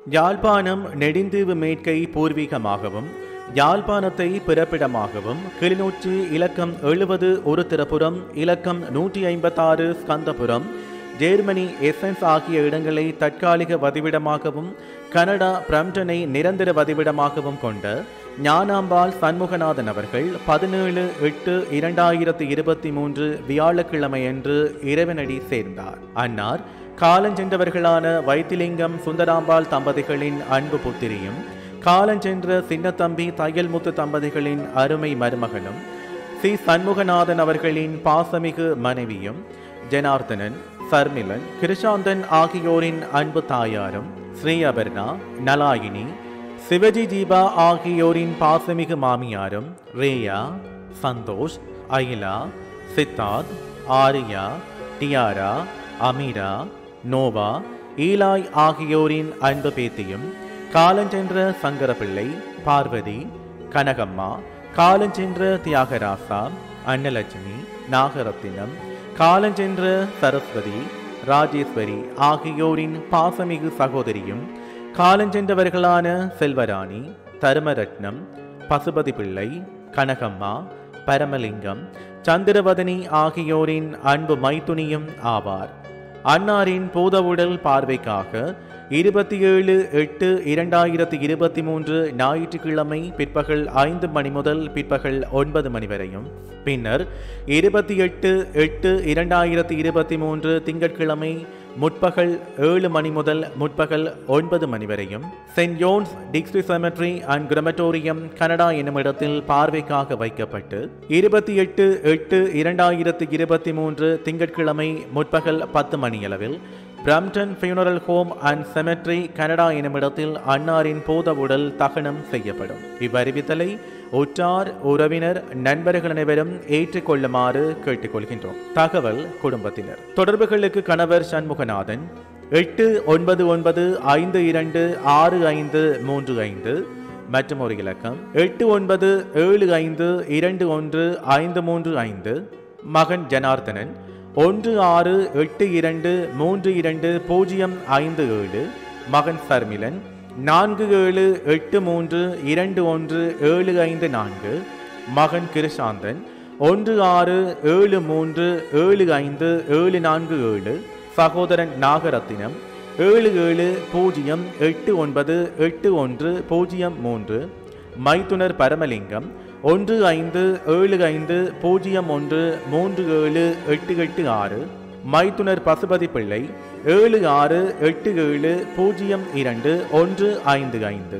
யாழ்ப்பாணம் நெடுந்தீவு மேற்கை பூர்வீகமாகவும் யாழ்ப்பாணத்தை பிறப்பிடமாகவும் கிளிநொச்சி இலக்கம் எழுபது ஒரு திறப்புறம் இலக்கம் நூற்றி ஐம்பத்தாறு ஸ்கந்தபுரம் ஜெர்மனி எசன்ஸ் ஆகிய இடங்களை தற்காலிக வதிவிடமாகவும் கனடா பிரம்டனை நிரந்தர வதிவிடமாகவும் கொண்ட ஞானாம்பாள் சண்முகநாதன் அவர்கள் பதினேழு எட்டு இரண்டாயிரத்தி இருபத்தி மூன்று வியாழக்கிழமையன்று இறைவனடி சேர்ந்தார் அன்னார் காலஞ்சென்றவர்களான வைத்திலிங்கம் சுந்தராம்பாள் தம்பதிகளின் அன்பு புத்திரியும் காலஞ்சென்ற சின்னத்தம்பி தையல்முத்து தம்பதிகளின் அருமை மருமகனும் சி சண்முகநாதன் அவர்களின் பாசமிகு மனைவியும் ஜனார்தனன் சர்மிலன் கிருஷாந்தன் ஆகியோரின் அன்பு தாயாரும் ஸ்ரீ அபர்ணா நலாயினி சிவஜி தீபா ஆகியோரின் பாசமிகு மாமியாரும் Rhea Santhosh Akila Siddharth Aria Tiara Amira Noah Eli ஆகியோரின் அன்பு பேத்தியும் காலஞ்சென்ற சங்கரபிள்ளை பார்வதி கனகம்மா காலஞ்சென்ற தியாகராசா அன்னலட்சுமி நாகரத்தினம் காலஞ்சென்ற சரஸ்வதி ராஜேஸ்வரி ஆகியோரின் பாசமிகு சகோதரியும் காலஞ்சென்றவர்களான செல்வராணி தருமரட்னம் பசுபதி பிள்ளை கனகம்மா பரமலிங்கம் சந்திரவதனி ஆகியோரின் அன்பு மைத்துனியும் ஆவார் அன்னாரின் பூதவுடல் பார்வைக்காக இருபத்தி ஏழு எட்டு இரண்டாயிரத்தி இருபத்தி மூன்று ஞாயிற்றுக்கிழமை பிற்பகல் ஐந்து மணி முதல் பிற்பகல் ஒன்பது மணி வரையும் பின்னர் இருபத்தி எட்டு எட்டு இரண்டாயிரத்தி இருபத்தி மூன்று திங்கட்கிழமை முற்பகல் ஏழு மணி முதல் முற்பகல் ஒன்பது மணி வரையும் Saint John's Dixie Cemetery and Crematorium Canada என்னும் இடத்தில் பார்வைக்காக வைக்கப்பட்டு இருபத்தி எட்டு எட்டு இரண்டாயிரத்தி இருபத்தி மூன்று திங்கட்கிழமை முற்பகல் பத்து மணியளவில் Brampton Funeral Home and Cemetery Canada என்னுமிடத்தில் அன்னாரின் பூத உடல் தகனம் செய்யப்படும் இவ்வறிவித்தலை உற்றார் உறவினர் நண்பர்கள் அனைவரும் ஏற்றுக்கொள்ளுமாறு கேட்டுக்கொள்கின்றோம் தகவல் குடும்பத்தினர் தொடர்புகளுக்கு கணவர் சண்முகநாதன் எட்டு ஒன்பது ஒன்பது ஐந்து இரண்டு ஆறு ஐந்து மூன்று ஐந்து மற்றும் ஒரு இலக்கம் எட்டு ஒன்பது ஏழு ஐந்து இரண்டு ஒன்று ஐந்து மூன்று ஐந்து மகன் ஜனார்தனன் ஒன்று ஆறு எட்டு இரண்டு மூன்று இரண்டு பூஜ்ஜியம் ஐந்து ஏழு மகன் சர்மிலன் நான்கு ஏழு எட்டு மூன்று இரண்டு ஒன்று ஏழு ஐந்து நான்கு மகன் கிருஷாந்தன் ஒன்று ஆறு ஏழு மூன்று ஏழு ஐந்து ஏழு நான்கு ஏழு சகோதரன் நாகரத்தினம் ஏழு ஏழு பூஜ்ஜியம் எட்டு ஒன்பது எட்டு ஒன்று பூஜ்ஜியம் மூன்று மைத்துனர் பரமலிங்கம் ஒன்று ஐந்து ஏழு ஐந்து பூஜ்ஜியம் ஒன்று மூன்று ஏழு எட்டு எட்டு ஆறு மைத்துனர் பசுபதி பிள்ளை ஏழு ஆறு எட்டு ஏழு பூஜ்ஜியம் இரண்டு ஒன்று ஐந்து ஐந்து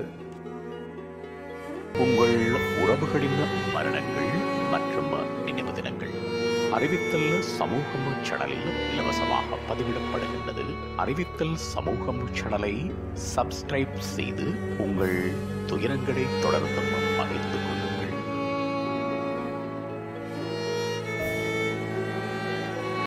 உங்கள் உறவுகளின் மரணங்கள் மற்றும் நினைவு தினங்கள் அறிவித்தல் சமூகம் சேனலில் இலவசமாக பதிவிடப்படுகின்றது அறிவித்தல் சமூகம் சேனலை சப்ஸ்கிரைப் செய்து உங்கள் துயரங்களை தொடர்ந்தும் பகிர்ந்து கொள்ளுங்கள்